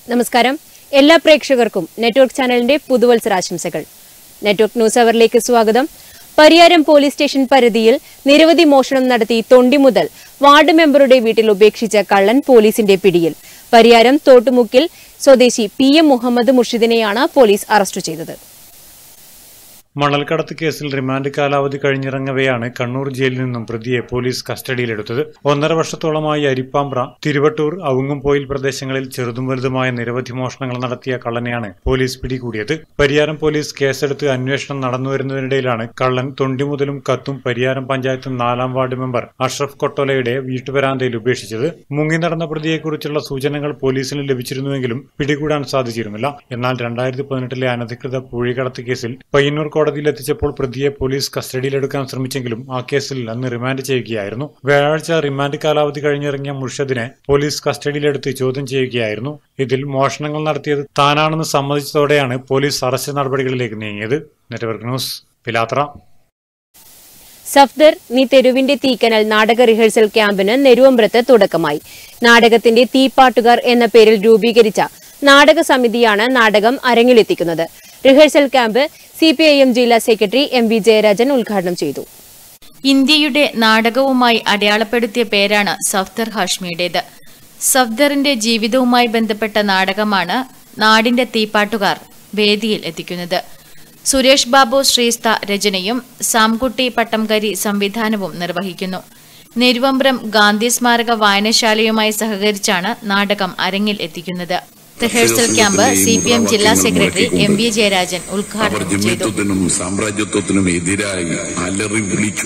നമസ്കാരം എല്ലാ പ്രേക്ഷകർക്കും നെറ്റ്വർക്ക് ചാനലിന്റെ പുതുവത്സരാശംസകൾ നെറ്റ്വർക്ക് ന്യൂസ് അവറിലേക്ക് സ്വാഗതം പരിയാരം പോലീസ് സ്റ്റേഷൻ പരിധിയിൽ നിരവധി മോഷണം നടത്തി തൊണ്ടി മുതൽ വാർഡ് മെമ്പറുടെ വീട്ടിൽ ഉപേക്ഷിച്ച കള്ളൻ പോലീസിന്റെ പിടിയിൽ പരിയാരം തോട്ടുമുക്കിൽ സ്വദേശി പി എം മുഹമ്മദ് മുർഷിദിനെയാണ് പോലീസ് അറസ്റ്റ് ചെയ്തത് മണൽക്കടത്ത് കേസിൽ റിമാൻഡ് കാലാവധി കഴിഞ്ഞിറങ്ങവെയാണ് കണ്ണൂർ ജയിലിൽ നിന്നും പ്രതിയെ പോലീസ് കസ്റ്റഡിയിലെടുത്തത് ഒന്നര വർഷത്തോളമായി അരിപ്പാമ്പ്ര തിരുവട്ടൂർ ഔങ്ങുംപോയിൽ പ്രദേശങ്ങളിൽ ചെറുതും വലുതുമായ നിരവധി മോഷണങ്ങൾ നടത്തിയ കള്ളനെയാണ് പോലീസ് പിടികൂടിയത് പരിയാരം പോലീസ് കേസെടുത്ത് അന്വേഷണം നടന്നുവരുന്നതിനിടയിലാണ് കള്ളൻ തൊണ്ടി മുതലും കത്തും പരിയാരം പഞ്ചായത്ത് നാലാം വാർഡ് മെമ്പർ അഷ്റഫ് കൊട്ടോലയുടെ വീട്ടുവരാന്തയിൽ ഉപേക്ഷിച്ചത് മുങ്ങി നടന്ന പ്രതിയെക്കുറിച്ചുള്ള സൂചനകൾ പോലീസിന് ലഭിച്ചിരുന്നുവെങ്കിലും പിടികൂടാൻ സാധിച്ചിരുന്നില്ല എന്നാൽ രണ്ടായിരത്തി പതിനെട്ടിലെ അനധികൃത പൂഴിക്കടത്ത് കേസിൽ പയ്യന്നൂർ കോടതിയിൽ എത്തിച്ചപ്പോൾ പ്രതിയെ പോലീസ് കസ്റ്റഡിയിലെടുക്കാൻ ശ്രമിച്ചെങ്കിലും ആ കേസിൽ അന്ന് റിമാൻഡ് ചെയ്യുകയായിരുന്നു വ്യാഴാഴ്ച റിമാൻഡ് കാലാവധി കഴിഞ്ഞിറങ്ങിയ മുർഷദിനെ പോലീസ് കസ്റ്റഡിയിലെടുത്ത് ചോദ്യം ചെയ്യുകയായിരുന്നു ഇതിൽ മോഷണങ്ങൾ നടത്തിയത് താനാണെന്ന് സമ്മതിച്ചതോടെയാണ് പോലീസ് അറസ്റ്റ് നടപടികളിലേക്ക് നീങ്ങിയത് നെറ്റ്വർക്ക് ന്യൂസ് പിലാത്ര സഫ്ദർ നീ തെരുവിന്റെ തീക്കനൽ നാടക റിഹേഴ്സൽ ക്യാമ്പിന് നെരുവമ്പ്രത്ത് തുടക്കമായി നാടകത്തിന്റെ തീപ്പാട്ടുകാർ എന്ന പേരിൽ രൂപീകരിച്ച നാടക സമിതിയാണ് നാടകം അരങ്ങിലെത്തിക്കുന്നത് റിഹേഴ്സൽ ക്യാമ്പ് സിപിഐഎം ജില്ലാ സെക്രട്ടറി എം വി ജയരാജൻ ഉദ്ഘാടനം ചെയ്തു ഇന്ത്യയുടെ നാടകവുമായി അടയാളപ്പെടുത്തിയ പേരാണ് സഫ്ദർ ഹാഷ്മിയുടേത് സഫ്ദറിന്റെ ജീവിതവുമായി ബന്ധപ്പെട്ട നാടകമാണ് നാടിന്റെ തീപ്പാട്ടുകാർ വേദിയിൽ എത്തിക്കുന്നത് സുരേഷ് ബാബു ശ്രീസ്ത രചനയും സാംകുട്ടി പട്ടംകരി സംവിധാനവും നിർവഹിക്കുന്നു നെരുവമ്പ്രം ഗാന്ധി സ്മാരക വായനശാലയുമായി സഹകരിച്ചാണ് നാടകം അരങ്ങിൽ എത്തിക്കുന്നത് rehearsal camp C P M ജില്ലാ സെക്രട്ടറി എം വി ജയരാജൻ അവർ ഉദ്ഘാടനം ചെയ്തു ജമ്മിത്വത്തിനും സാമ്രാജ്യത്വത്തിനും എതിരായി അലറി വിളിച്ചു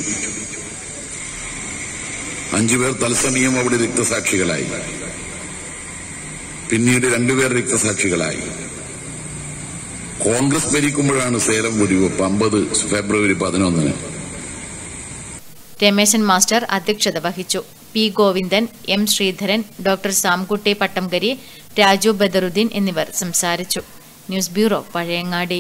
അഞ്ചുപേർ തത്സമയം അവിടെ രക്തസാക്ഷികളായി പിന്നീട് രണ്ടുപേർ രക്തസാക്ഷികളായി കോൺഗ്രസ് ഭരിക്കുമ്പോഴാണ് സേലം വെടിവെപ്പ് അമ്പത് ഫെബ്രുവരി പതിനൊന്നിന് രമേശൻ മാസ്റ്റർ അധ്യക്ഷത വഹിച്ചു P Govindan M Sreedharan doctor Samkutty Pattamkari Raju Badaruddin എന്നിവർ സംസാരിച്ചു ന്യൂസ് ബ്യൂറോ പഴയങ്ങാടി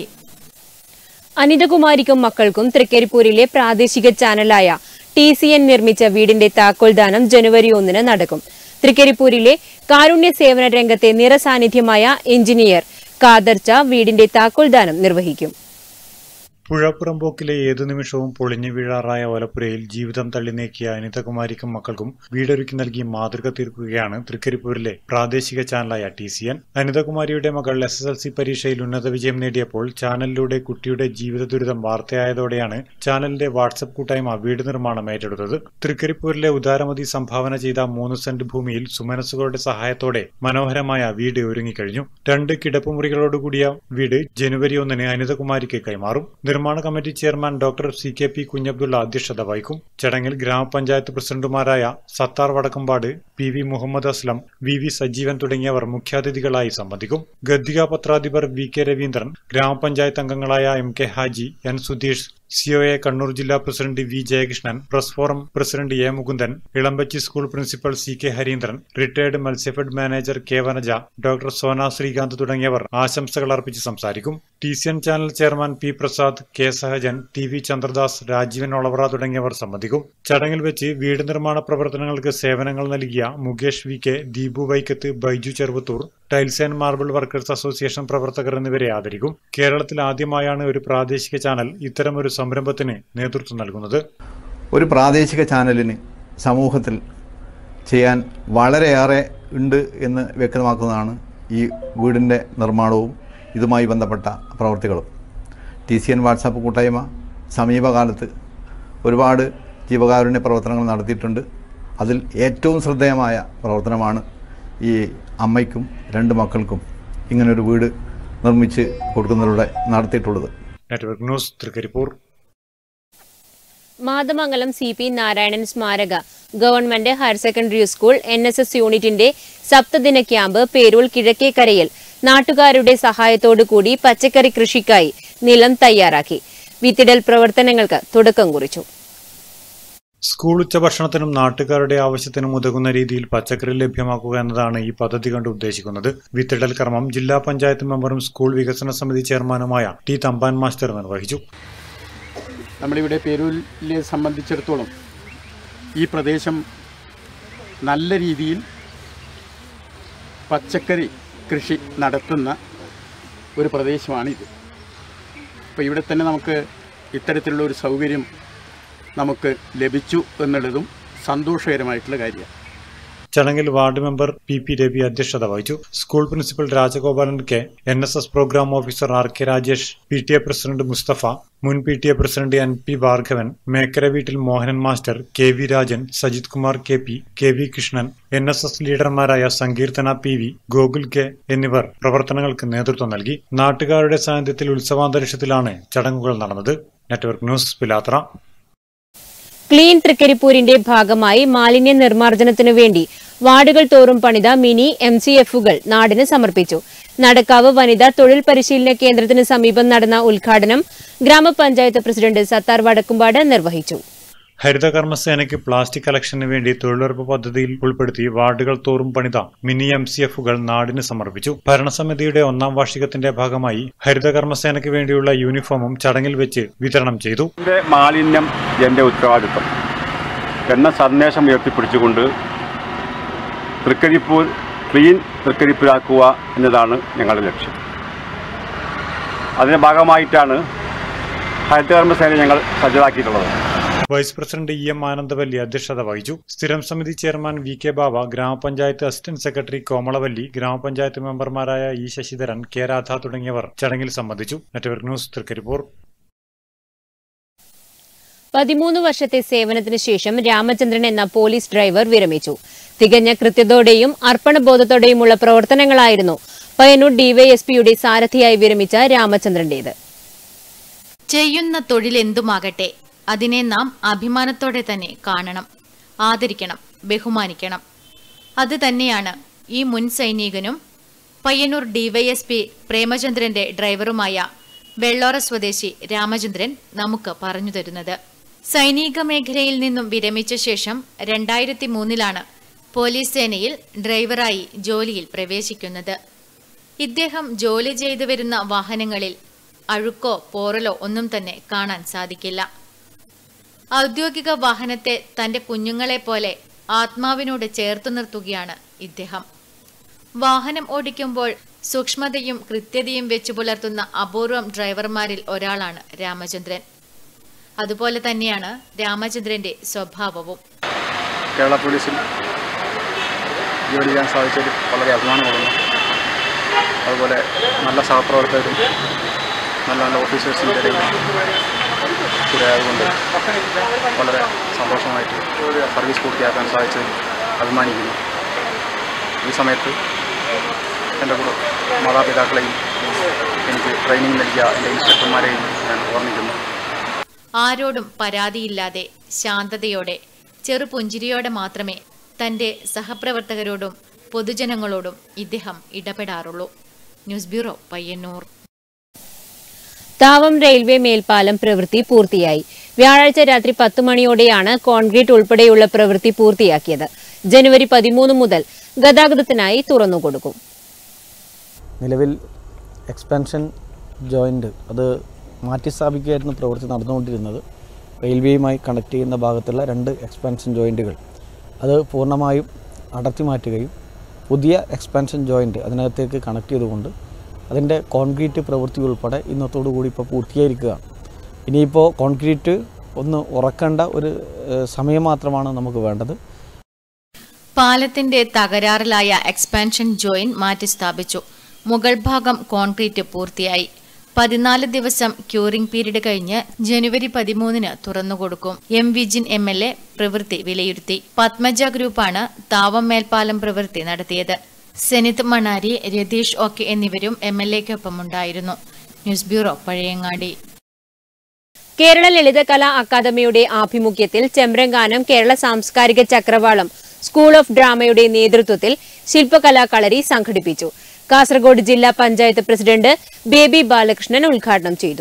അനിതകുമാരിക്കും മക്കൾക്കും തൃക്കരിപ്പൂരിലെ പ്രാദേശിക ചാനലായ ടി സി എൻ നിർമ്മിച്ച വീടിന്റെ താക്കോൽദാനം ജനുവരി ഒന്നിന് നടക്കും തൃക്കരിപ്പൂരിലെ കാരുണ്യ സേവന രംഗത്തെ നിറസാന്നിധ്യമായ എഞ്ചിനീയർ കാദർച്ച വീടിന്റെ താക്കോൽദാനം നിർവഹിക്കും പുഴപ്പുറമ്പോക്കിലെ ഏതു നിമിഷവും പൊളിഞ്ഞു വീഴാറായ ഒലപ്പുരയിൽ ജീവിതം തള്ളി നീക്കിയ അനിതകുമാരിക്കും മക്കൾക്കും വീടൊരുക്കി നൽകി മാതൃക തീർക്കുകയാണ് തൃക്കരിപ്പൂരിലെ പ്രാദേശിക ചാനലായ ടി സി എൻ അനിതകുമാരിയുടെ മകൾ എസ് എസ് എൽ സി പരീക്ഷയിൽ ഉന്നത വിജയം നേടിയപ്പോൾ ചാനലിലൂടെ കുട്ടിയുടെ ജീവിത ദുരിതം വാർത്തയായതോടെയാണ് ചാനലിന്റെ വാട്സപ്പ് കൂട്ടായ്മ വീട് നിർമ്മാണം ഏറ്റെടുത്തത് തൃക്കരിപ്പൂരിലെ ഉദാരമതി സംഭാവന ചെയ്ത മൂന്ന് സെന്റ് ഭൂമിയിൽ സുമനസ്സുകളുടെ സഹായത്തോടെ മനോഹരമായ വീട് ഒരുങ്ങിക്കഴിഞ്ഞു രണ്ട് കിടപ്പുമുറികളോടുകൂടിയ വീട് ജനുവരി ഒന്നിന് അനിതകുമാരിക്ക് കൈമാറും നിർമ്മാണ committee chairman doctor C K P Kunhabdulla അധ്യക്ഷത വഹിക്കും ചടങ്ങിൽ ഗ്രാമപഞ്ചായത്ത് പ്രസിഡന്റുമാരായ Sathar Vadakkambad P V Muhammad Aslam V V Sajeevan തുടങ്ങിയവർ മുഖ്യാതിഥികളായി സംബന്ധിക്കും ഗദ്ദിക പത്രാധിപർ വി കെ രവീന്ദ്രൻ ഗ്രാമപഞ്ചായത്ത് അംഗങ്ങളായ M K Haji N Sudheesh COA Kannur ജില്ലാ president V Jayakrishnan press forum president A Mukundan Elambachi school principal C K Hareendran retired മത്സ്യഫെഡ് manager K Vanaja doctor Sona Srikanth തുടങ്ങിയവർ ആശംസകൾ അർപ്പിച്ച് സംസാരിക്കും T C N channel chairman P Prasad K Sahajan T V Chandradas Rajeevan Olavara തുടങ്ങിയവർ സംബന്ധിക്കും ചടങ്ങിൽ വെച്ച് വീട് നിർമ്മാണ പ്രവർത്തനങ്ങൾക്ക് സേവനങ്ങൾ നൽകിയ മുകേഷ് വി കെ ദീപു വൈക്കത്ത് Baiju Cheruvathur tiles and marble workers association പ്രവർത്തകർ എന്നിവരെ ആദരിക്കും കേരളത്തിൽ ആദ്യമായാണ് ഒരു പ്രാദേശിക ചാനൽ ഇത്തരമൊരു സംരംഭത്തിന് നേതൃത്വം നൽകുന്നത് ഒരു പ്രാദേശിക ചാനലിന് സമൂഹത്തിൽ ചെയ്യാൻ വളരെയേറെ ഉണ്ട് എന്ന് വ്യക്തമാക്കുന്നതാണ് ഈ വീടിൻ്റെ നിർമ്മാണവും ഇതുമായി ബന്ധപ്പെട്ട പ്രവൃത്തികളും ടി സി എൻ വാട്സാപ്പ് കൂട്ടായ്മ സമീപകാലത്ത് ഒരുപാട് ജീവകാരുണ്യ പ്രവർത്തനങ്ങൾ നടത്തിയിട്ടുണ്ട് അതിൽ ഏറ്റവും ശ്രദ്ധേയമായ പ്രവർത്തനമാണ് ഈ അമ്മയ്ക്കും രണ്ട് മക്കൾക്കും ഇങ്ങനൊരു വീട് നിർമ്മിച്ച് കൊടുക്കുന്നതിലൂടെ നടത്തിയിട്ടുള്ളത് network news Trikaripur Mathamangalam C P Narayanan സ്മാരക government higher secondary school N S S യൂണിറ്റിന്റെ സപ്തദിന ക്യാമ്പ് പേരൂൾ കിഴക്കേക്കരയിൽ നാട്ടുകാരുടെ സഹായത്തോടു കൂടി പച്ചക്കറി കൃഷിക്കായി നിലം തയ്യാറാക്കി വിത്തിടൽ പ്രവർത്തനങ്ങൾക്ക് തുടക്കം കുറിച്ചു സ്കൂൾ ഉച്ചഭക്ഷണത്തിനും നാട്ടുകാരുടെ ആവശ്യത്തിനും ഉതകുന്ന രീതിയിൽ പച്ചക്കറി ലഭ്യമാക്കുക എന്നതാണ് ഈ പദ്ധതി കൊണ്ട് ഉദ്ദേശിക്കുന്നത് വിത്തിടൽ കർമ്മം ജില്ലാ പഞ്ചായത്ത് മെമ്പറും സ്കൂൾ വികസന സമിതി ചെയർമാനുമായ ടി തമ്പാൻ മാസ്റ്റർ നിർവഹിച്ചു നമ്മളിവിടെ പേരൂരിലെ സംബന്ധിച്ചിടത്തോളം ഈ പ്രദേശം നല്ല രീതിയിൽ പച്ചക്കറി കൃഷി നടത്തുന്ന ഒരു പ്രദേശമാണിത് അപ്പോൾ ഇവിടെ തന്നെ നമുക്ക് ഇത്തരത്തിലുള്ള ഒരു സൗകര്യം നമുക്ക് ലഭിച്ചു എന്നുള്ളതും സന്തോഷകരമായിട്ടുള്ള കാര്യമാണ് ചടങ്ങിൽ ward member P P Ravi അധ്യക്ഷത വഹിച്ചു school principal Rajagopalan K N S S programme officer R K Rajesh P T A president Mustafa മുൻ P T A president N P Bhargavan Mekkara വീട്ടിൽ Mohanan master K V Rajan Sajith Kumar K P K V Krishnan N S S ലീഡർമാരായ Sankeerthana P V Gokul K എന്നിവർ പ്രവർത്തനങ്ങൾക്ക് നേതൃത്വം നൽകി നാട്ടുകാരുടെ സാന്നിധ്യത്തിൽ ഉത്സവാന്തരീക്ഷത്തിലാണ് ചടങ്ങുകൾ നടന്നത് നെറ്റ്വർക്ക് ന്യൂസ് പിലാത്ര ക്ലീൻ തൃക്കരിപ്പൂരിന്റെ ഭാഗമായി മാലിന്യ നിർമ്മാർജ്ജനത്തിനു വേണ്ടി വാർഡുകൾ തോറും പണിത മിനി എം സി എഫുകൾ നാടിന് സമർപ്പിച്ചു നടക്കാവ് വനിതാ തൊഴിൽ പരിശീലന കേന്ദ്രത്തിന് സമീപം നടന്ന ഉദ്ഘാടനം ഗ്രാമപഞ്ചായത്ത് പ്രസിഡന്റ് സത്താർ വടക്കുംപാട് നിർവഹിച്ചു ഹരിതകർമ്മസേനയ്ക്ക് പ്ലാസ്റ്റിക് കളക്ഷന് വേണ്ടി തൊഴിലുറപ്പ് പദ്ധതിയിൽ ഉൾപ്പെടുത്തി വാർഡുകൾ തോറും പണിത മിനി എം സി എഫുകൾ നാടിന് സമർപ്പിച്ചു ഭരണസമിതിയുടെ ഒന്നാം വാർഷികത്തിന്റെ ഭാഗമായി ഹരിതകർമ്മസേനയ്ക്ക് വേണ്ടിയുള്ള യൂണിഫോമും ചടങ്ങിൽ വെച്ച് വിതരണം ചെയ്തു എൻ്റെ മാലിന്യം എൻ്റെ ഉത്തരവാദിത്വം എന്ന സന്ദേശം ഉയർത്തിപ്പിടിച്ചുകൊണ്ട് തൃക്കരിപ്പൂർ ക്ലീൻ തൃക്കരിപ്പൂരാക്കുക എന്നതാണ് ഞങ്ങളുടെ ലക്ഷ്യം അതിൻ്റെ ഭാഗമായിട്ടാണ് ഹരിതകർമ്മസേന ഞങ്ങൾ സജ്ജരാക്കിയിട്ടുള്ളത് vice president E M Anandavalli അധ്യക്ഷത വഹിച്ചു സ്ഥിരം സമിതി ചെയർമാൻ വി കെ ബാബ ഗ്രാമപഞ്ചായത്ത് അസിസ്റ്റന്റ് സെക്രട്ടറി കോമളവല്ലി ഗ്രാമപഞ്ചായത്ത് മെമ്പർമാരായ ഇ ശശിധരൻ കെ രാധ തുടങ്ങിയവർ ചടങ്ങിൽ സംബന്ധിച്ചു നെറ്റ്വർക്ക് ന്യൂസ് തൃക്കരിപ്പൂർ പതിമൂന്ന് വർഷത്തെ സേവനത്തിന് ശേഷം രാമചന്ദ്രൻ എന്ന പോലീസ് ഡ്രൈവർ വിരമിച്ചു തികഞ്ഞ കൃത്യതയോടെയും അർപ്പണബോധത്തോടെയുമുള്ള പ്രവർത്തനങ്ങളായിരുന്നു പയ്യന്നൂർ ഡിവൈഎസ്പിയുടെ സാരഥിയായി വിരമിച്ച രാമചന്ദ്രന്റേത് ചെയ്യുന്ന തൊഴിലെന്തുമാകട്ടെ അതിനെ നാം അഭിമാനത്തോടെ തന്നെ കാണണം ആദരിക്കണം ബഹുമാനിക്കണം അത് തന്നെയാണ് ഈ മുൻ സൈനികനും പയ്യന്നൂർ ഡിവൈഎസ്പി പ്രേമചന്ദ്രന്റെ ഡ്രൈവറുമായ വെള്ളോറ സ്വദേശി രാമചന്ദ്രൻ നമുക്ക് പറഞ്ഞു തരുന്നത് സൈനിക മേഖലയിൽ നിന്നും വിരമിച്ച ശേഷം രണ്ടായിരത്തി മൂന്നിലാണ് പോലീസ് സേനയിൽ ഡ്രൈവറായി ജോലിയിൽ പ്രവേശിക്കുന്നത് ഇദ്ദേഹം ജോലി ചെയ്തു വരുന്ന വാഹനങ്ങളിൽ അഴുക്കോ പോറലോ ഒന്നും തന്നെ കാണാൻ സാധിക്കില്ല ഔദ്യോഗിക വാഹനത്തെ തന്റെ കുഞ്ഞുങ്ങളെ പോലെ ആത്മാവിനോട് ചേർത്തു നിർത്തുകയാണ് ഇദ്ദേഹം വാഹനം ഓടിക്കുമ്പോൾ സൂക്ഷ്മതയും കൃത്യതയും വെച്ചു പുലർത്തുന്ന അപൂർവം ഡ്രൈവർമാരിൽ ഒരാളാണ് രാമചന്ദ്രൻ അതുപോലെ തന്നെയാണ് രാമചന്ദ്രന്റെ സ്വഭാവവും കേരള പോലീസിൽ ജോലി ചെയ്യാൻ സാധിച്ചതിൽ വളരെ അഭിമാനം കൊള്ളുന്നു അതുപോലെ നല്ല സഹപ്രവർത്തകരും നല്ല നല്ല ഓഫീസേഴ്സിൻ്റെ ഇടയിൽ കൂടെ ആയതുകൊണ്ട് വളരെ സന്തോഷമായിട്ട് സർവീസ് പൂർത്തിയാക്കാൻ സാധിച്ചതിൽ അഭിമാനിക്കുന്നു ഈ സമയത്ത് എൻ്റെ കൂടെ മാതാപിതാക്കളെയും എനിക്ക് ട്രെയിനിങ് നൽകിയ എൻ്റെ ഇൻസ്ട്രക്ടർമാരെയും ഞാൻ ഓർമ്മിക്കുന്നു ആരോടും പരാതിയില്ലാതെ ശാന്തതയോടെ ചെറുപുഞ്ചിരിയോടെ മാത്രമേ തന്റെ സഹപ്രവർത്തകരോടും പൊതുജനങ്ങളോടും ഇദ്ദേഹം ഇടപെടാറുള്ളൂ news bureau Payyanur Thavam railway മേൽപ്പാലം പ്രവൃത്തി പൂർത്തിയായി വ്യാഴാഴ്ച രാത്രി പത്ത് മണിയോടെയാണ് കോൺക്രീറ്റ് ഉൾപ്പെടെയുള്ള പ്രവൃത്തി പൂർത്തിയാക്കിയത് ജനുവരി പതിമൂന്ന് മുതൽ ഗതാഗതത്തിനായി തുറന്നുകൊടുക്കും നിലവിൽ എക്സ്പാൻഷൻ ജോയിൻ്റ് അത് മാറ്റി സ്ഥാപിക്കുകയായിരുന്നു പ്രവൃത്തി നടന്നുകൊണ്ടിരുന്നത് റെയിൽവേയുമായി കണക്ട് ചെയ്യുന്ന ഭാഗത്തുള്ള രണ്ട് എക്സ്പാൻഷൻ ജോയിൻറ്റുകൾ അത് പൂർണ്ണമായും അടർത്തി മാറ്റുകയും പുതിയ എക്സ്പാൻഷൻ ജോയിൻറ്റ് അതിനകത്തേക്ക് കണക്ട് ചെയ്തുകൊണ്ട് അതിൻ്റെ കോൺക്രീറ്റ് പ്രവൃത്തി ഉൾപ്പെടെ ഇന്നത്തോടു കൂടി ഇപ്പോൾ പൂർത്തീകരിക്കുകയാണ് ഇനിയിപ്പോൾ കോൺക്രീറ്റ് ഒന്ന് ഉറക്കേണ്ട ഒരു ഏഹ്, സമയം മാത്രമാണ് നമുക്ക് വേണ്ടത് പാലത്തിന്റെ തകരാറിലായ എക്സ്പാൻഷൻ ജോയിൻ മാറ്റിസ്ഥാപിച്ചു മുകൾ ഭാഗം കോൺക്രീറ്റ് പൂർത്തിയായി പതിനാല് ദിവസം ക്യൂറിംഗ് പീരീഡ് കഴിഞ്ഞ് ജനുവരി പതിമൂന്നിന് തുറന്നുകൊടുക്കും M Vijin M L A പ്രവൃത്തി വിലയിരുത്തി പത്മജ ഗ്രൂപ്പാണ് താവം മേൽപ്പാലം പ്രവൃത്തി നടത്തിയത് സെനിത് മണാരി രതീഷ് ഒക്കെ എന്നിവരും എം എൽ എക്കൊപ്പമുണ്ടായിരുന്നു ന്യൂസ് ബ്യൂറോ പഴയങ്ങാടി കേരള ലളിതകലാ അക്കാദമിയുടെ ആഭിമുഖ്യത്തിൽ ചെമ്പ്രങ്കാനം കേരള സാംസ്കാരിക ചക്രവാളം സ്കൂൾ ഓഫ് ഡ്രാമയുടെ നേതൃത്വത്തിൽ ശില്പകലാ കളരി സംഘടിപ്പിച്ചു കാസർഗോഡ് ജില്ലാ പഞ്ചായത്ത് പ്രസിഡന്റ് ബേബി ബാലകൃഷ്ണൻ ഉദ്ഘാടനം ചെയ്തു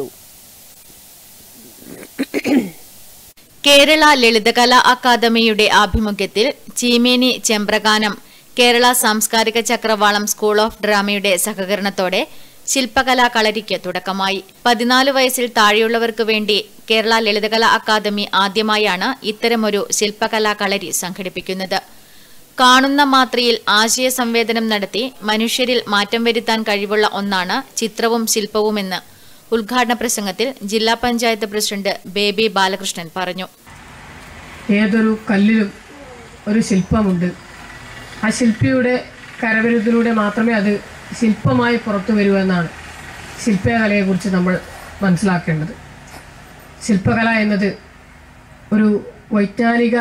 കേരള ലളിതകലാ അക്കാദമിയുടെ ആഭിമുഖ്യത്തിൽ ചീമേനി ചെമ്പ്രകാനം കേരള സാംസ്കാരിക ചക്രവാളം സ്കൂൾ ഓഫ് ഡ്രാമയുടെ സഹകരണത്തോടെ ശില്പകലാ കളരിക്ക് തുടക്കമായി പതിനാല് വയസ്സിൽ താഴെയുള്ളവർക്ക് വേണ്ടി കേരള ലളിതകലാ അക്കാദമി ആദ്യമായാണ് ഇത്തരമൊരു ശില്പകലാ കളരി സംഘടിപ്പിക്കുന്നത് കാണുന്ന മാത്രയിൽ ആശയ സംവേദനം നടത്തി മനുഷ്യരിൽ മാറ്റം വരുത്താൻ കഴിവുള്ള ഒന്നാണ് ചിത്രവും ശില്പവുമെന്ന് ഉദ്ഘാടന പ്രസംഗത്തിൽ ജില്ലാ പഞ്ചായത്ത് പ്രസിഡന്റ് ബേബി ബാലകൃഷ്ണൻ പറഞ്ഞു ഏതൊരു കല്ലിലും ഒരു ശില്പമുണ്ട് ആ ശില്പിയുടെ കരവിരുതിലൂടെ മാത്രമേ അത് ശില്പമായി പുറത്തു വരൂ എന്നാണ് ശില്പകലയെക്കുറിച്ച് നമ്മൾ മനസ്സിലാക്കേണ്ടത് ശില്പകല എന്നത് ഒരു വൈജ്ഞാനിക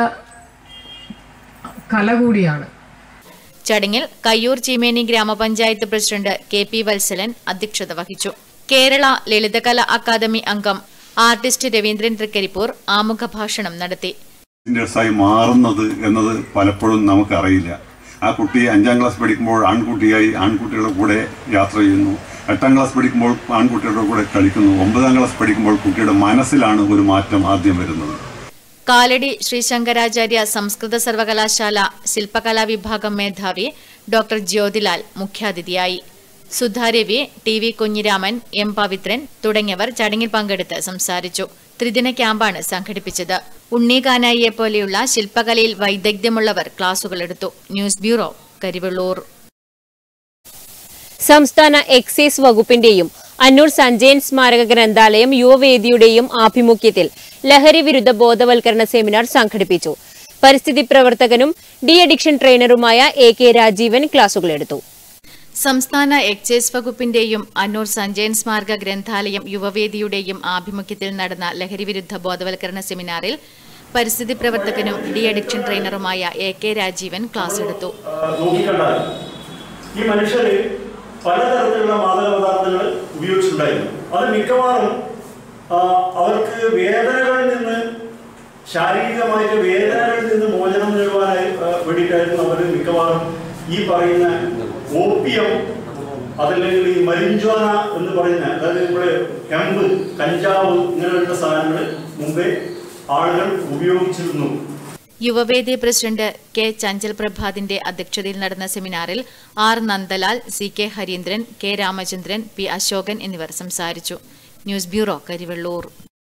കല കൂടിയാണ് ചടങ്ങിൽ കയ്യൂർ ചീമേനി ഗ്രാമപഞ്ചായത്ത് പ്രസിഡന്റ് കെ പി വത്സലൻ അധ്യക്ഷത വഹിച്ചു കേരള ലളിതകല അക്കാദമി അംഗം ആർട്ടിസ്റ്റ് രവീന്ദ്രൻ തൃക്കരിപ്പൂർ ആമുഖ ഭാഷണം നടത്തി ആയി മാറുന്നത് എന്നത് പലപ്പോഴും നമുക്കറിയില്ല ആ കുട്ടി അഞ്ചാം ക്ലാസ് പഠിക്കുമ്പോൾ ആൺകുട്ടിയായി ആൺകുട്ടികളുടെ കൂടെ യാത്ര ചെയ്യുന്നു എട്ടാം ക്ലാസ് പഠിക്കുമ്പോൾ ആൺകുട്ടികളുടെ കൂടെ കളിക്കുന്നു ഒമ്പതാം ക്ലാസ് പഠിക്കുമ്പോൾ കുട്ടിയുടെ മനസ്സിലാണ് ഒരു മാറ്റം ആദ്യം വരുന്നത് കാലടി ശ്രീ ശങ്കരാചാര്യ സംസ്കൃത സർവകലാശാല ശില്പകലാ വിഭാഗം മേധാവി ഡോക്ടർ ജ്യോതിലാൽ മുഖ്യാതിഥിയായി Sudharavi T V Kunhiraman M Pavithran തുടങ്ങിയവർ ചടങ്ങിൽ പങ്കെടുത്ത് സംസാരിച്ചു ത്രിദിന ക്യാമ്പാണ് സംഘടിപ്പിച്ചത് ഉണ്ണി കാനായിയെ പോലെയുള്ള ശില്പകലയിൽ വൈദഗ്ധ്യമുള്ളവർ ക്ലാസുകളെടുത്തു ന്യൂസ് ബ്യൂറോ കരിവെള്ളൂർ സംസ്ഥാന എക്സൈസ് വകുപ്പിന്റെയും അന്നൂർ സഞ്ജയൻ സ്മാരക ഗ്രന്ഥാലയം യുവവേദിയുടെയും ആഭിമുഖ്യത്തിൽ ലഹരി വിരുദ്ധ ബോധവൽക്കരണ സെമിനാർ സംഘടിപ്പിച്ചു പരിസ്ഥിതി പ്രവർത്തകനും ഡി അഡിക്ഷൻ ട്രെയിനറുമായ എ കെ രാജീവൻ ക്ലാസുകളെടുത്തു സംസ്ഥാന എക്സൈസ് വകുപ്പിന്റെയും അന്നൂർ സഞ്ജയൻ സ്മാരക ഗ്രന്ഥാലയം യുവവേദിയുടെയും ആഭിമുഖ്യത്തിൽ നടന്ന ലഹരിവിരുദ്ധ ബോധവൽക്കരണ സെമിനാറിൽ പരിസ്ഥിതി പ്രവർത്തകനും ഡി അഡിക്ഷൻ ട്രെയിനറുമായ എ കെ രാജീവൻ ക്ലാസ് എടുത്തു നോക്കിക്കണ്ടാൽ ഈ മനുഷ്യര് പലതരത്തിലുള്ള മാദക പദാർത്ഥങ്ങൾ ഉപയോഗിച്ചിട്ടുണ്ടായിരുന്നു അത് മിക്കവാറും ആ, അവർക്ക് വേദനകളിൽ നിന്ന് ശാരീരികമായിട്ട് വേദനകളിൽ നിന്ന് മോചനം നേടുവാനായി ആ, വേണ്ടിയിട്ടായിരുന്നു അവർ മിക്കവാറും ഈ പറയുന്ന ഓപ്പിയം അതല്ലെങ്കിൽ ഈ മരിഞ്ച്വാന എന്ന് പറയുന്ന അതായത് നമ്മുടെ ഹെമ്പ് കഞ്ചാവ് ഇങ്ങനെയുള്ള സാധനങ്ങൾ മുമ്പേ ആളുകൾ ഉപയോഗിച്ചിരുന്നു യുവവേദി പ്രസിഡന്റ് കെ ചഞ്ചൽ പ്രഭാതിന്റെ അധ്യക്ഷതയിൽ നടന്ന സെമിനാറിൽ R Nandalal C K Hareendran K Ramachandran P Ashokan എന്നിവർ സംസാരിച്ചു ന്യൂസ് ബ്യൂറോ കരിവെള്ളൂർ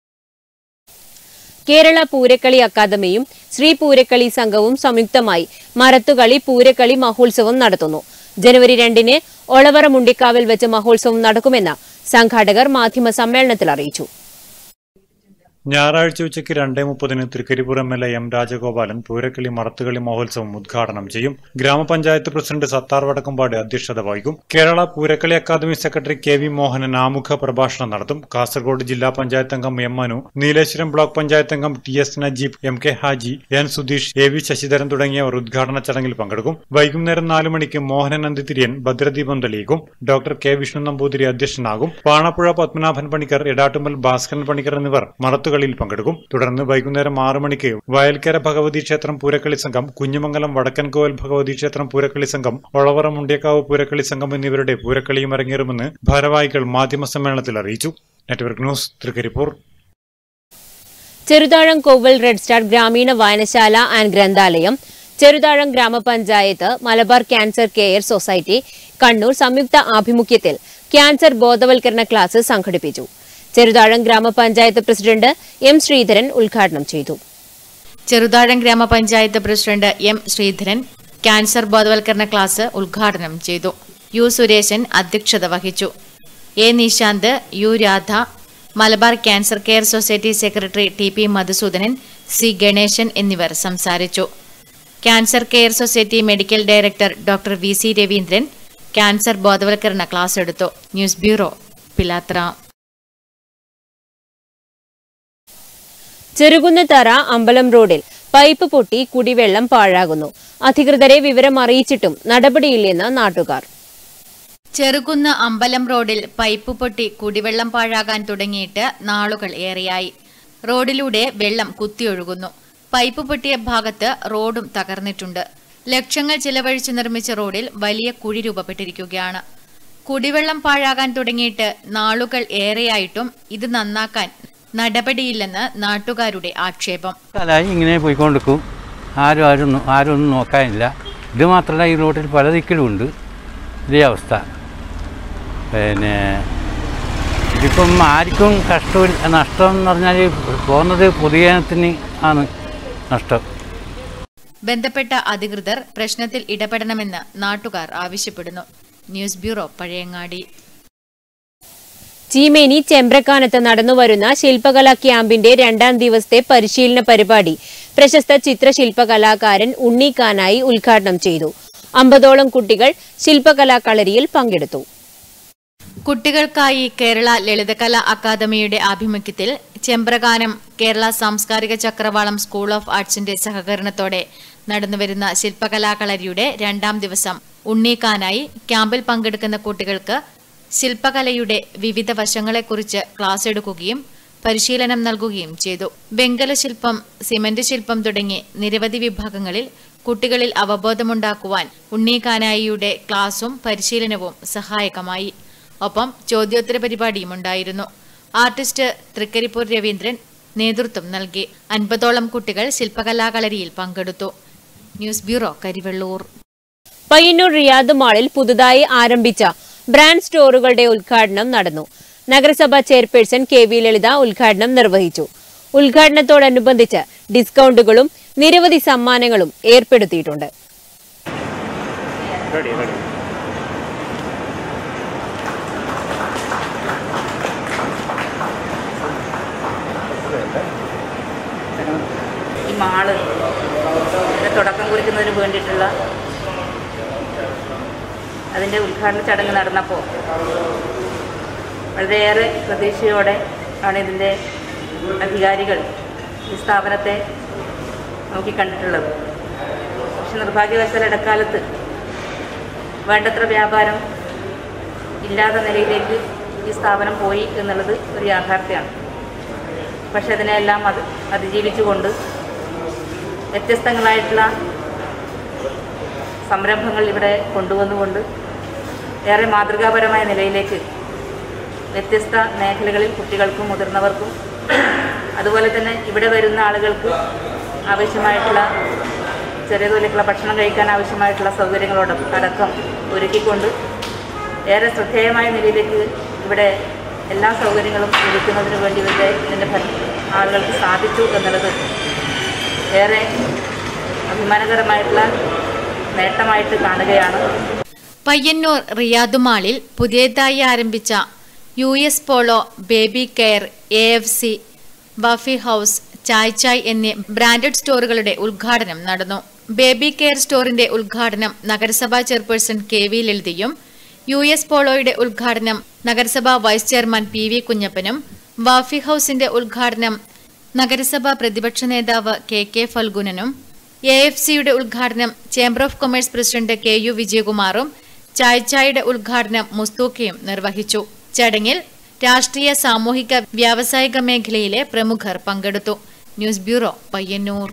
കേരള പൂരക്കളി അക്കാദമിയും ശ്രീ പൂരക്കളി സംഘവും സംയുക്തമായി മരത്തുകളി പൂരക്കളി മഹോത്സവം നടത്തുന്നു ജനുവരി രണ്ടിന് ഒളവറ മുണ്ടിക്കാവിൽ വെച്ച് മഹോത്സവം നടക്കുമെന്ന് സംഘാടകർ മാധ്യമ സമ്മേളനത്തിൽ അറിയിച്ചു ഞായറാഴ്ച ഉച്ചയ്ക്ക് രണ്ടേ മുപ്പതിന് Trikaripur M L A M Rajagopalan Poorakkali Marathukali മഹോത്സവം ഉദ്ഘാടനം ചെയ്യും ഗ്രാമപഞ്ചായത്ത് പ്രസിഡന്റ് സത്താർ വടക്കമ്പാട് അധ്യക്ഷത വഹിക്കും Kerala Poorakkali academy secretary K V Mohanan ആമുഖ പ്രഭാഷണം നടത്തും കാസർഗോഡ് ജില്ലാ പഞ്ചായത്ത് അംഗം എം മനു നീലേശ്വരം ബ്ലോക്ക് പഞ്ചായത്ത് അംഗം T S Najeeb M K Haji N Sudheesh A V Sasidharan തുടങ്ങിയവർ ഉദ്ഘാടന ചടങ്ങിൽ പങ്കെടുക്കും വൈകുന്നേരം നാല് മണിക്ക് മോഹനൻ നന്ദിതിരിയൻ ഭദ്രദീപം തെളിയിക്കും ഡോക്ടർ കെ വിഷ്ണു നമ്പൂതിരി അധ്യക്ഷനാകും പാണപ്പുഴ പത്മനാഭൻ പണിക്കർ എടാട്ടുമ്മൽ ഭാസ്കരൻ പണിക്കർ എന്നിവർ മറത്തുകളിൽ പങ്കെടുക്കും തുടർന്ന് വൈകുന്നേരം ആറ് മണിക്ക് വയൽക്കര ഭഗവതി ക്ഷേത്രം പൂരക്കളി സംഘം കുഞ്ഞുമംഗലം വടക്കൻകോവൽ ഭഗവതി ക്ഷേത്രം പൂരക്കളി സംഘം ഒളവറ മുണ്ടിയക്കാവ് പൂരക്കളി സംഘം എന്നിവരുടെ പൂരക്കളിയും അരങ്ങേറുമെന്ന് ഭാരവാഹികൾ മാധ്യമസമ്മേളനത്തിൽ അറിയിച്ചു network news Trikaripur Cheruthazham Koval red star ഗ്രാമീണ വായനശാല ആൻഡ് ഗ്രന്ഥാലയം ചെറുതാഴം ഗ്രാമപഞ്ചായത്ത് Malabar cancer care society Kannur സംയുക്ത ആഭിമുഖ്യത്തിൽ ക്യാൻസർ ബോധവൽക്കരണ ക്ലാസ് സംഘടിപ്പിച്ചു ചെറുതാഴം ഗ്രാമപഞ്ചായത്ത് പ്രസിഡന്റ് എം ശ്രീധരൻ ഉദ്ഘാടനം ചെയ്തു ചെറുതാഴം ഗ്രാമപഞ്ചായത്ത് പ്രസിഡന്റ് എം ശ്രീധരൻ ക്യാൻസർ ബോധവൽക്കരണ ക്ലാസ് ഉദ്ഘാടനം ചെയ്തു യു സുരേശൻ അധ്യക്ഷത വഹിച്ചു A Nishanth U Radha Malabar cancer care society secretary T P Madhusoodanan C Ganesan എന്നിവർ സംസാരിച്ചു cancer care society medical director doctor V C Raveendran cancer ബോധവൽക്കരണ ക്ലാസ് എടുത്തു ന്യൂസ് ബ്യൂറോ പിലാത്ര ചെറുകുന്നത്തറ അമ്പലം റോഡിൽ പൈപ്പ് പൊട്ടി കുടിവെള്ളം പാഴാകുന്നു അധികൃതരെ വിവരം അറിയിച്ചിട്ടും നടപടിയില്ലെന്ന് നാട്ടുകാർ ചെറുകുന്ന് അമ്പലം റോഡിൽ പൈപ്പ് പൊട്ടി കുടിവെള്ളം പാഴാകാൻ തുടങ്ങിയിട്ട് നാളുകൾ ഏറെയായി റോഡിലൂടെ വെള്ളം കുത്തിയൊഴുകുന്നു പൈപ്പ് പൊട്ടിയ ഭാഗത്ത് റോഡും തകർന്നിട്ടുണ്ട് ലക്ഷങ്ങൾ ചിലവഴിച്ച് നിർമ്മിച്ച റോഡിൽ വലിയ കുഴി രൂപപ്പെട്ടിരിക്കുകയാണ് കുടിവെള്ളം പാഴാകാൻ തുടങ്ങിയിട്ട് നാളുകൾ ഏറെയായിട്ടും ഇത് നന്നാക്കാൻ നടപടിയില്ലെന്ന് നാട്ടുകാരുടെ ആക്ഷേപം കാലമായി ഇങ്ങനെ പോയിക്കൊണ്ടിരിക്കും ആരും ആരും നോ- ആരും ഒന്നും നോക്കാനില്ല ഇത് മാത്രമല്ല ഈ റോഡിൽ പല ദിക്കിലും ഉണ്ട് ഇതേ അവസ്ഥ പിന്നെ ഇതിപ്പം ആർക്കും കഷ്ടമില്ല നഷ്ടം എന്ന് പറഞ്ഞാൽ പോകുന്നത് പൊതുജനത്തിന് ആണ് നഷ്ടം ബന്ധപ്പെട്ട അധികൃതർ പ്രശ്നത്തിൽ ഇടപെടണമെന്ന് നാട്ടുകാർ ആവശ്യപ്പെടുന്നു ന്യൂസ് ബ്യൂറോ പഴയങ്ങാടി ചീമേനി ചെമ്പ്രക്കാനത്ത് നടന്നുവരുന്ന ശില്പകലാ ക്യാമ്പിന്റെ രണ്ടാം ദിവസത്തെ പരിശീലന പരിപാടി പ്രശസ്ത ചിത്രശില്പകലാകാരൻ ഉണ്ണിക്കാനായി ഉദ്ഘാടനം ചെയ്തു അമ്പതോളം കുട്ടികൾ ശില്പകലാകളരിയിൽ പങ്കെടുത്തു കുട്ടികൾക്കായി കേരള ലളിതകലാ അക്കാദമിയുടെ ആഭിമുഖ്യത്തിൽ ചെമ്പ്രകാനം കേരള സാംസ്കാരിക ചക്രവാളം സ്കൂൾ ഓഫ് ആർട്സിന്റെ സഹകരണത്തോടെ നടന്നുവരുന്ന ശില്പകലാകളരിയുടെ രണ്ടാം ദിവസം ഉണ്ണീക്കാനായി ക്യാമ്പിൽ പങ്കെടുക്കുന്ന കുട്ടികൾക്ക് ശില്പകലയുടെ വിവിധ വശങ്ങളെക്കുറിച്ച് ക്ലാസ് എടുക്കുകയും പരിശീലനം നൽകുകയും ചെയ്തു വെങ്കല ശില്പം സിമന്റ് ശില്പം തുടങ്ങി നിരവധി വിഭാഗങ്ങളിൽ കുട്ടികളിൽ അവബോധമുണ്ടാക്കുവാൻ ഉണ്ണീക്കാനായിയുടെ ക്ലാസും പരിശീലനവും സഹായകമായി ഒപ്പം ചോദ്യോത്തര പരിപാടിയും ഉണ്ടായിരുന്നു ആർട്ടിസ്റ്റ് തൃക്കരിപ്പൂർ രവീന്ദ്രൻ നേതൃത്വം നൽകി അൻപതോളം കുട്ടികൾ ശില്പകലാകളരിയിൽ പങ്കെടുത്തു news bureau Karivellur Payyanur Riyadh മാളിൽ പുതുതായി ആരംഭിച്ച ബ്രാൻഡ് സ്റ്റോറുകളുടെ ഉദ്ഘാടനം നടന്നു നഗരസഭാ ചെയർപേഴ്സൺ കെ വി ലളിത ഉദ്ഘാടനം നിർവഹിച്ചു ഉദ്ഘാടനത്തോടനുബന്ധിച്ച് ഡിസ്കൗണ്ടുകളും നിരവധി സമ്മാനങ്ങളും ഏർപ്പെടുത്തിയിട്ടുണ്ട് ഈ മാള് ഇതിന് തുടക്കം കുറിക്കുന്നതിന് വേണ്ടിയിട്ടുള്ള അതിൻ്റെ ഉദ്ഘാടന ചടങ്ങ് നടന്നപ്പോൾ വളരെയേറെ പ്രതീക്ഷയോടെ ആണ് ഇതിൻ്റെ അധികാരികൾ ഈ സ്ഥാപനത്തെ നോക്കിക്കണ്ടിട്ടുള്ളത് പക്ഷെ നിർഭാഗ്യവശാൽ ഇടക്കാലത്ത് വേണ്ടത്ര വ്യാപാരം ഇല്ലാത്ത നിലയിലേക്ക് ഈ സ്ഥാപനം പോയി എന്നുള്ളത് ഒരു യാഥാർത്ഥ്യമാണ് പക്ഷെ അതിനെല്ലാം അത് അതിജീവിച്ചുകൊണ്ട് വ്യത്യസ്തങ്ങളായിട്ടുള്ള സംരംഭങ്ങൾ ഇവിടെ കൊണ്ടുവന്നുകൊണ്ട് ഏറെ മാതൃകാപരമായ നിലയിലേക്ക് വ്യത്യസ്ത മേഖലകളിൽ കുട്ടികൾക്കും മുതിർന്നവർക്കും അതുപോലെ തന്നെ ഇവിടെ വരുന്ന ആളുകൾക്ക് ആവശ്യമായിട്ടുള്ള ചെറിയ തോതിലേക്കുള്ള ഭക്ഷണം കഴിക്കാൻ ആവശ്യമായിട്ടുള്ള സൗകര്യങ്ങളോടൊപ്പം അടക്കം ഒരുക്കിക്കൊണ്ട് ഏറെ ശ്രദ്ധേയമായ നിലയിലേക്ക് ഇവിടെ എല്ലാ സൗകര്യങ്ങളും ഒരുക്കുന്നതിന് വേണ്ടി ഇവരുടെ ഇതിൻ്റെ ഫലം ആളുകൾക്ക് സാധിച്ചു എന്നുള്ളത് ഏറെ അഭിമാനകരമായിട്ടുള്ള നേട്ടമായിട്ട് കാണുകയാണ് പയ്യന്നൂർ റിയാദ് മാളിൽ പുതിയതായി ആരംഭിച്ച U S Polo baby care A F C Buffy House Chai Chai എന്നീ ബ്രാൻഡഡ് സ്റ്റോറുകളുടെ ഉദ്ഘാടനം നടന്നു ബേബി കെയർ സ്റ്റോറിന്റെ ഉദ്ഘാടനം നഗരസഭാ ചെയർപേഴ്സൺ കെ വി ലളിതയും യു എസ് പോളോയുടെ ഉദ്ഘാടനം നഗരസഭാ വൈസ് ചെയർമാൻ പി വി കുഞ്ഞപ്പനും വാഫി ഹൌസിന്റെ ഉദ്ഘാടനം നഗരസഭാ പ്രതിപക്ഷ നേതാവ് കെ കെ ഫൽഗുനനും എ എഫ് സിയുടെ ഉദ്ഘാടനം chamber of commerce president K U വിജയകുമാറും ചായ് ചായയുടെ ഉദ്ഘാടനം മുസ്തൂക്കയും നിർവഹിച്ചു ചടങ്ങിൽ രാഷ്ട്രീയ സാമൂഹിക വ്യാവസായിക മേഖലയിലെ പ്രമുഖർ പങ്കെടുത്തു news bureau Payyanur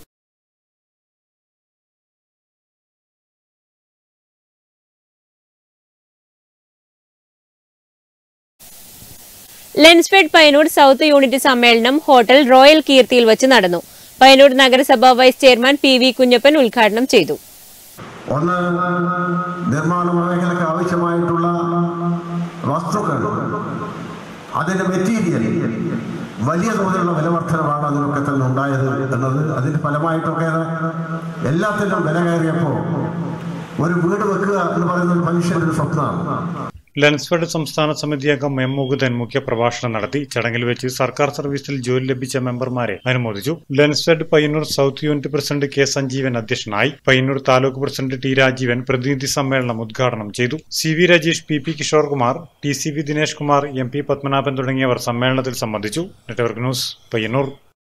Lensfed Payyanur south unit സമ്മേളനം ഹോട്ടൽ റോയൽ കീർത്തിയിൽ വച്ച് നടന്നു പയ്യന്നൂർ നഗരസഭാ vice chairman P V Kunhappan ഉദ്ഘാടനം ചെയ്തു ഒന്ന് നിർമ്മാണ മേഖലയ്ക്ക് ആവശ്യമായിട്ടുള്ള വസ്തുക്കൾ അതിന്റെ മെറ്റീരിയൽ വലിയ തോതിലുള്ള വിലവർദ്ധനമാണ് അതിനൊക്കെ തന്നെ ഉണ്ടായത് എന്നത് അതിന്റെ ഫലമായിട്ടൊക്കെ എല്ലാത്തിനും വില കയറിയപ്പോൾ ഒരു വീട് വെക്കുക എന്ന് പറയുന്ന ഒരു മനുഷ്യന്റെ ഒരു സ്വപ്നമാണ് ലെൻസ്ഫെഡ് സംസ്ഥാന സമിതി അംഗം എം മുകുന്ദൻ മുഖ്യപ്രഭാഷണം നടത്തി ചടങ്ങിൽ വെച്ച് സർക്കാർ സർവീസിൽ ജോലി ലഭിച്ച മെമ്പർമാരെ അനുമോദിച്ചു Lensfed Payyanur south unit president K Sanjeevan അധ്യക്ഷനായി പയ്യന്നൂർ താലൂക്ക് പ്രസിഡന്റ് ടി രാജീവൻ പ്രതിനിധി സമ്മേളനം ഉദ്ഘാടനം ചെയ്തു C V Rajeesh P P Kishore Kumar T C V Dinesh Kumar M P Padmanabhan തുടങ്ങിയവർ സമ്മേളനത്തിൽ സംബന്ധിച്ചു network news Payyanur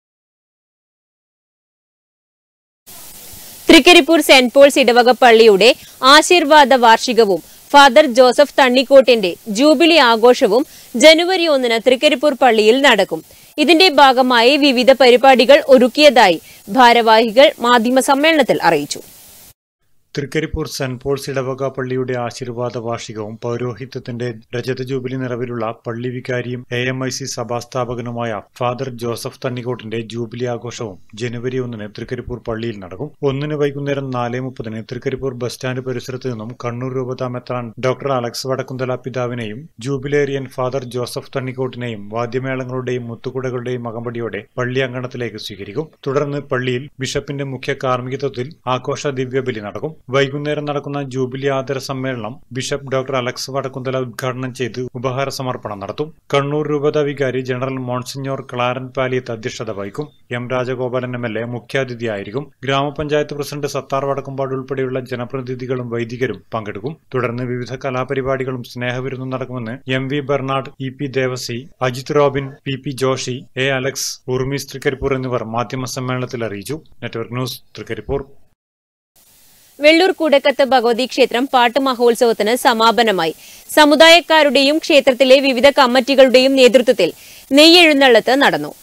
Trikaripur saint Paul's ഇടവക പള്ളിയുടെ ആശീർവാദ വാർഷികവും ഫാദർ ജോസഫ് തണ്ണിക്കോട്ടിന്റെ ജൂബിലി ആഘോഷവും ജനുവരി ഒന്നിന് തൃക്കരിപ്പൂർ പള്ളിയിൽ നടക്കും ഇതിന്റെ ഭാഗമായി വിവിധ പരിപാടികൾ ഒരുക്കിയതായി ഭാരവാഹികൾ മാധ്യമ സമ്മേളനത്തിൽ അറിയിച്ചു തൃക്കരിപ്പൂർ സെന്റ് പോൾസ് ഇടവക പള്ളിയുടെ ആശീർവാദ വാർഷികവും പൗരോഹിത്യത്തിന്റെ രജത ജൂബിലി നിറവിലുള്ള പള്ളി വികാരിയും എ എം ഐ സി സഭാസ്ഥാപകനുമായ ഫാദർ ജോസഫ് തണ്ണിക്കോട്ടിന്റെ ജൂബിലി ആഘോഷവും ജനുവരി ഒന്നിന് തൃക്കരിപ്പൂർ പള്ളിയിൽ നടക്കും ഒന്നിന് വൈകുന്നേരം നാല് മുപ്പതിന് തൃക്കരിപ്പൂർ ബസ് സ്റ്റാൻഡ് പരിസരത്ത് നിന്നും കണ്ണൂർ രൂപതാ മെത്രാൻ ഡോക്ടർ അലക്സ് വടക്കുന്തല പിതാവിനെയും ജൂബിലേറിയൻ ഫാദർ ജോസഫ് തണ്ണിക്കോട്ടിനെയും വാദ്യമേളങ്ങളുടെയും മുത്തുകുടകളുടെയും അകമ്പടിയോടെ പള്ളി അങ്കണത്തിലേക്ക് സ്വീകരിക്കും തുടർന്ന് പള്ളിയിൽ ബിഷപ്പിന്റെ മുഖ്യ കാർമ്മികത്വത്തിൽ ആഘോഷ ദിവ്യബലി നടക്കും വൈകുന്നേരം നടക്കുന്ന ജൂബിലി ആദര സമ്മേളനം ബിഷപ്പ് ഡോക്ടർ അലക്സ് വടക്കുന്തല ഉദ്ഘാടനം ചെയ്ത് ഉപഹാര സമർപ്പണം നടത്തും കണ്ണൂർ രൂപത വികാരി ജനറൽ മോൺസിഞ്ഞോർ ക്ലാരൻ പാലിയത്ത് അധ്യക്ഷത വഹിക്കും M Rajagopalan M L A മുഖ്യാതിഥിയായിരിക്കും ഗ്രാമപഞ്ചായത്ത് പ്രസിഡന്റ് സത്താർ വടക്കുംപാട് ഉൾപ്പെടെയുള്ള ജനപ്രതിനിധികളും വൈദികരും പങ്കെടുക്കും തുടർന്ന് വിവിധ കലാപരിപാടികളും സ്നേഹവിരുന്നും നടക്കുമെന്ന് M V Bernard E P Devasi Ajith Robin P P Joshy A Alex Urmees Trikaripur എന്നിവർ മാധ്യമ സമ്മേളനത്തിൽ അറിയിച്ചു നെറ്റ്വർക്ക് ന്യൂസ് തൃക്കരിപ്പൂർ വെള്ളൂർ കൂടക്കത്ത് ഭഗവതി ക്ഷേത്രം പാട്ട് മഹോത്സവത്തിന് സമാപനമായി സമുദായക്കാരുടെയും ക്ഷേത്രത്തിലെ വിവിധ കമ്മിറ്റികളുടെയും നേതൃത്വത്തിൽ നെയ്യെഴുന്നള്ളത്ത് നടന്നു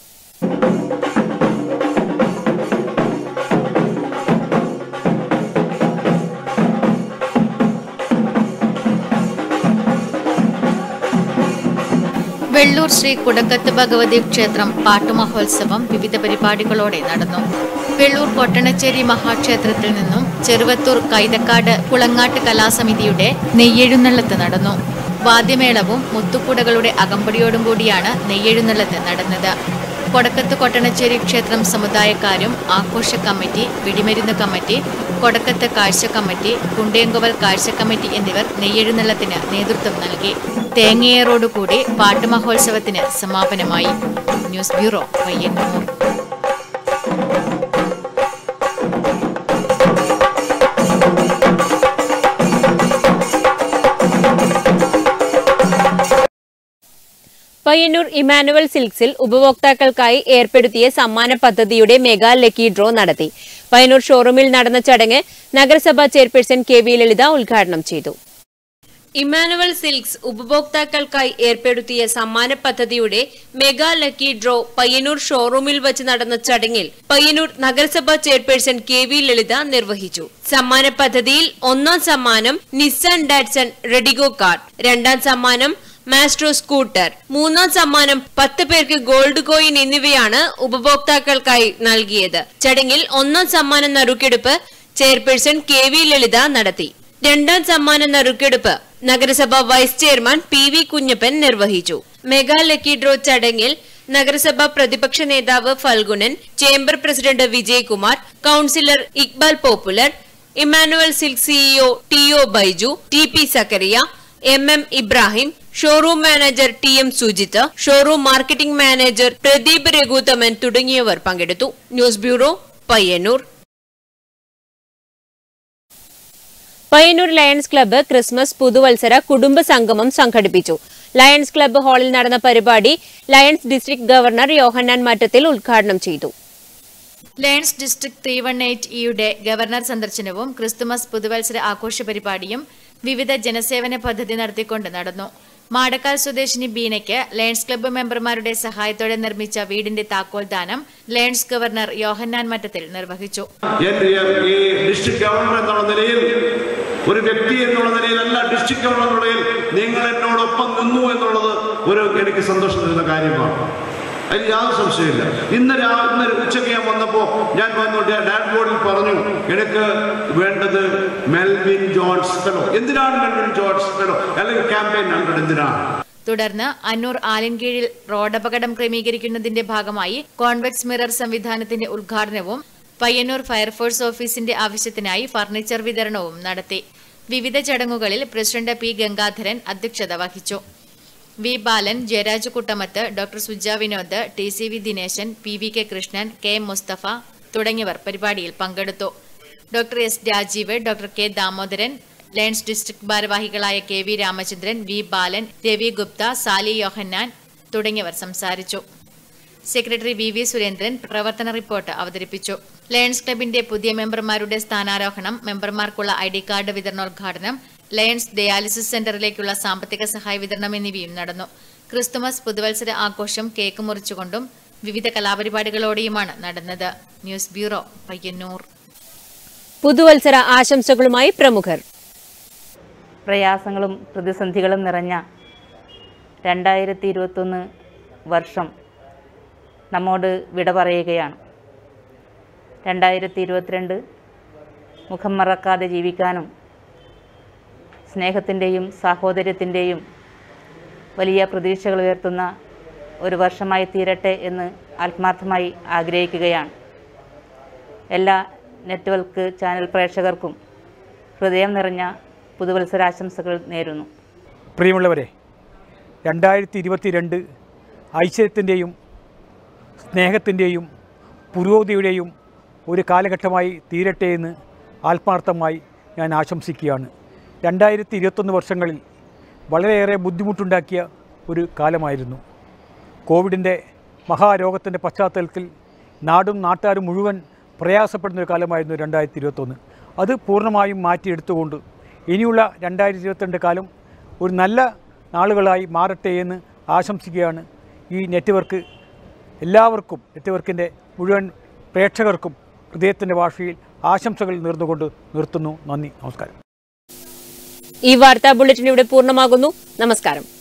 വെള്ളൂർ ശ്രീ കുടക്കത്ത് ഭഗവതി ക്ഷേത്രം പാട്ടുമഹോത്സവം വിവിധ പരിപാടികളോടെ നടന്നു വെള്ളൂർ കൊട്ടണച്ചേരി മഹാക്ഷേത്രത്തിൽ നിന്നും ചെറുവത്തൂർ കൈതക്കാട് കുളങ്ങാട്ട് കലാസമിതിയുടെ നെയ്യെഴുന്നള്ളത്ത് നടന്നു വാദ്യമേളവും മുത്തുക്കുടകളുടെ അകമ്പടിയോടും കൂടിയാണ് നെയ്യെഴുന്നള്ളത്ത് നടന്നത് കൊടക്കത്ത് കൊട്ടണച്ചേരി ക്ഷേത്രം സമുദായക്കാരും ആഘോഷ കമ്മിറ്റി വെടിമരുന്ന് കമ്മിറ്റി കൊടക്കത്ത് കാഴ്ച കമ്മിറ്റി കുണ്ടേങ്കുവൽ കാഴ്ച കമ്മിറ്റി എന്നിവർ നെയ്യെഴുന്നള്ളത്തിന് നേതൃത്വം നൽകി തേങ്ങയേറോടുകൂടി പാട്ടുമഹോത്സവത്തിന് സമാപനമായി news bureau Payyanur Payyanur Emmanuel സിൽക്സിൽ ഉപഭോക്താക്കൾക്കായി ഏർപ്പെടുത്തിയ സമ്മാന പദ്ധതിയുടെ മെഗാ ലക്കി ഡ്രോ നടത്തി പയ്യന്നൂർ ഷോറൂമിൽ നടന്ന ചടങ്ങ് നഗരസഭാ ചെയർപേഴ്സൺ കെ വി ലളിത ഉദ്ഘാടനം ചെയ്തു ഇമാനുവൽ സിൽക്സ് ഉപഭോക്താക്കൾക്കായി ഏർപ്പെടുത്തിയ സമ്മാന പദ്ധതിയുടെ മെഗാ ലക്കി ഡ്രോ പയ്യന്നൂർ ഷോറൂമിൽ വച്ച് നടന്ന ചടങ്ങിൽ പയ്യന്നൂർ നഗരസഭാ ചെയർപേഴ്സൺ കെ വി ലളിത നിർവഹിച്ചു സമ്മാന പദ്ധതിയിൽ ഒന്നാം സമ്മാനം നിസ്സാൻ ഡാറ്റ്സൺ റെഡിഗോ കാർ രണ്ടാം സമ്മാനം മാസ്ട്രോ സ്കൂട്ടർ മൂന്നാം സമ്മാനം പത്ത് പേർക്ക് ഗോൾഡ് കോയിൻ എന്നിവയാണ് ഉപഭോക്താക്കൾക്കായി നൽകിയത് ചടങ്ങിൽ ഒന്നാം സമ്മാനം നറുക്കെടുപ്പ് ചെയർപേഴ്സൺ കെ വി ലളിത നടത്തി രണ്ടാം സമ്മാന നറുക്കെടുപ്പ് നഗരസഭ vice chairman P V Kunhappan നിർവഹിച്ചു മെഗാ ലക്കി ഡ്രോ ചടങ്ങിൽ നഗരസഭ പ്രതിപക്ഷ നേതാവ് Phalgunan chamber president Vijayakumar councillor Iqbal popular Emmanuel silk CEO T O Baiju T P Zakariya M M Ibrahim showroom manager T M Sujith showroom marketing manager Pradeep Raghuthaman തുടങ്ങിയവർ പങ്കെടുത്തു news bureau Payyanur Payyanur lions club Christmas പുതുവത്സര കുടുംബ സംഗമം സംഘടിപ്പിച്ചു ലയൺസ് ക്ലബ്ബ് ഹാളിൽ നടന്ന പരിപാടി lions district governor Yohannan Mattathil ഉദ്ഘാടനം ചെയ്തു lions district three one eight ഇയുടെ ഗവർണർ സന്ദർശനവും ക്രിസ്തുമസ് പുതുവത്സര ആഘോഷ പരിപാടിയും വിവിധ ജനസേവന പദ്ധതി നടത്തിക്കൊണ്ട് നടന്നു മാടക്കാൽ സ്വദേശിനി ബീനയ്ക്ക് ലയൺസ് ക്ലബ്ബ് മെമ്പർമാരുടെ സഹായത്തോടെ നിർമ്മിച്ച വീടിന്റെ താക്കോൽ ദാനം ലയൺസ് ഗവർണർ യോഹന്നാൻ മറ്റത്തിൽ നിർവഹിച്ചു എന്റെ ഈ ഡിസ്ട്രിക്ട് ഗവർണർ എന്നുള്ള നിലയിൽ ഒരു വ്യക്തി എന്നുള്ള നിലയിലല്ല ഡിസ്ട്രിക്ട് ഗവർണർ എന്നുള്ള നിലയിൽ നിങ്ങൾ എന്നോടൊപ്പം നിന്നു എന്നുള്ളത് ഒരു എനിക്ക് സന്തോഷം തരുന്ന കാര്യമാണ് അതിൽ യാതൊരു സംശയമില്ല ഇന്ന് രാ ഇന്ന് ഉച്ചയ്ക്ക് ഞാൻ വന്നപ്പോൾ ഞാൻ വന്നു ഡാഡ് ബോർഡിൽ പറഞ്ഞു എനിക്ക് വേണ്ടത് മെൽവിൻ ജോൺസ് ഫെലോ എന്തിനാണ് മെൽവിൻ ജോൺസ് ഫെലോ അല്ലെങ്കിൽ ക്യാമ്പയിൻ ഹൺഡ്രഡ് എന്തിനാണ് തുടർന്ന് അന്നൂർ ആലിൻകീഴിൽ റോഡപകടം ക്രമീകരിക്കുന്നതിന്റെ ഭാഗമായി കോൺവെക്സ് മിറർ സംവിധാനത്തിന്റെ ഉദ്ഘാടനവും പയ്യന്നൂർ ഫയർഫോഴ്സ് ഓഫീസിന്റെ ആവശ്യത്തിനായി ഫർണിച്ചർ വിതരണവും നടത്തി വിവിധ ചടങ്ങുകളിൽ പ്രസിഡന്റ് പി ഗംഗാധരൻ അധ്യക്ഷത വഹിച്ചു V Balan Jayaraj Kuttamath doctor Suja Vinod T C V Dinesan P V K Krishnan K M Mustafa തുടങ്ങിയവർ പരിപാടിയിൽ പങ്കെടുത്തു doctor S Rajeev doctor K Damodaran lions district ഭാരവാഹികളായ K V Ramachandran V Balan Ravi Gupta Sali Yohannan തുടങ്ങിയവർ സംസാരിച്ചു സെക്രട്ടറി വി വി സുരേന്ദ്രൻ പ്രവർത്തന റിപ്പോർട്ട് അവതരിപ്പിച്ചു ലയൺസ് ക്ലബിന്റെ പുതിയ മെമ്പർമാരുടെ സ്ഥാനാരോഹണം മെമ്പർമാർക്കുള്ള ഐ ഡി കാർഡ് വിതരണോദ്ഘാടനം ലയൺസ് ഡയാലിസിസ് സെന്ററിലേക്കുള്ള സാമ്പത്തിക സഹായ വിതരണം എന്നിവയും നടന്നു ക്രിസ്തുമസ് പുതുവത്സര ആഘോഷം കേക്ക് മുറിച്ചുകൊണ്ടും വിവിധ കലാപരിപാടികളോടെയുമാണ് നടന്നത് ന്യൂസ് ബ്യൂറോ പയ്യന്നൂർ പുതുവത്സര ആശംസകളുമായി പ്രമുഖർ പ്രയാസങ്ങളും പ്രതിസന്ധികളും നിറഞ്ഞ രണ്ടായിരത്തി ഇരുപത്തൊന്ന് വർഷം നമ്മോട് വിട പറയുകയാണ് രണ്ടായിരത്തി ഇരുപത്തിരണ്ട് മുഖം മറക്കാതെ ജീവിക്കാനും സ്നേഹത്തിൻ്റെയും സാഹോദര്യത്തിൻ്റെയും വലിയ പ്രതീക്ഷകൾ ഉയർത്തുന്ന ഒരു വർഷമായി തീരട്ടെ എന്ന് ആത്മാർത്ഥമായി ആഗ്രഹിക്കുകയാണ് എല്ലാ നെറ്റ്വർക്ക് ചാനൽ പ്രേക്ഷകർക്കും ഹൃദയം നിറഞ്ഞ പുതുവത്സരാശംസകൾ നേരുന്നു പ്രിയമുള്ളവരെ രണ്ടായിരത്തി ഇരുപത്തിരണ്ട് ഐശ്വര്യത്തിൻ്റെയും സ്നേഹത്തിൻ്റെയും പുരോഗതിയുടെയും ഒരു കാലഘട്ടമായി തീരട്ടെ എന്ന് ആത്മാർത്ഥമായി ഞാൻ ആശംസിക്കുകയാണ് രണ്ടായിരത്തി ഇരുപത്തൊന്ന് വർഷങ്ങളിൽ വളരെയേറെ ബുദ്ധിമുട്ടുണ്ടാക്കിയ ഒരു കാലമായിരുന്നു കോവിഡിൻ്റെ മഹാരോഗത്തിൻ്റെ പശ്ചാത്തലത്തിൽ നാടും നാട്ടുകാരും മുഴുവൻ പ്രയാസപ്പെടുന്ന ഒരു കാലമായിരുന്നു രണ്ടായിരത്തി ഇരുപത്തൊന്ന് അത് പൂർണ്ണമായും മാറ്റിയെടുത്തുകൊണ്ട് ഇനിയുള്ള രണ്ടായിരത്തി ഇരുപത്തിരണ്ട് കാലം ഒരു നല്ല നാളുകളായി മാറട്ടെ എന്ന് ആശംസിക്കുകയാണ് ഈ നെറ്റ്വർക്ക് എല്ലാവർക്കും നെറ്റ്വർക്കിൻ്റെ മുഴുവൻ പ്രേക്ഷകർക്കും ഹൃദയത്തിൻ്റെ ഭാഷയിൽ ആശംസകൾ നേർന്നുകൊണ്ട് നിർത്തുന്നു നന്ദി നമസ്കാരം ഈ വാർത്താ ബുള്ളറ്റിൻ ഇവിടെ പൂർണ്ണമാകുന്നു നമസ്കാരം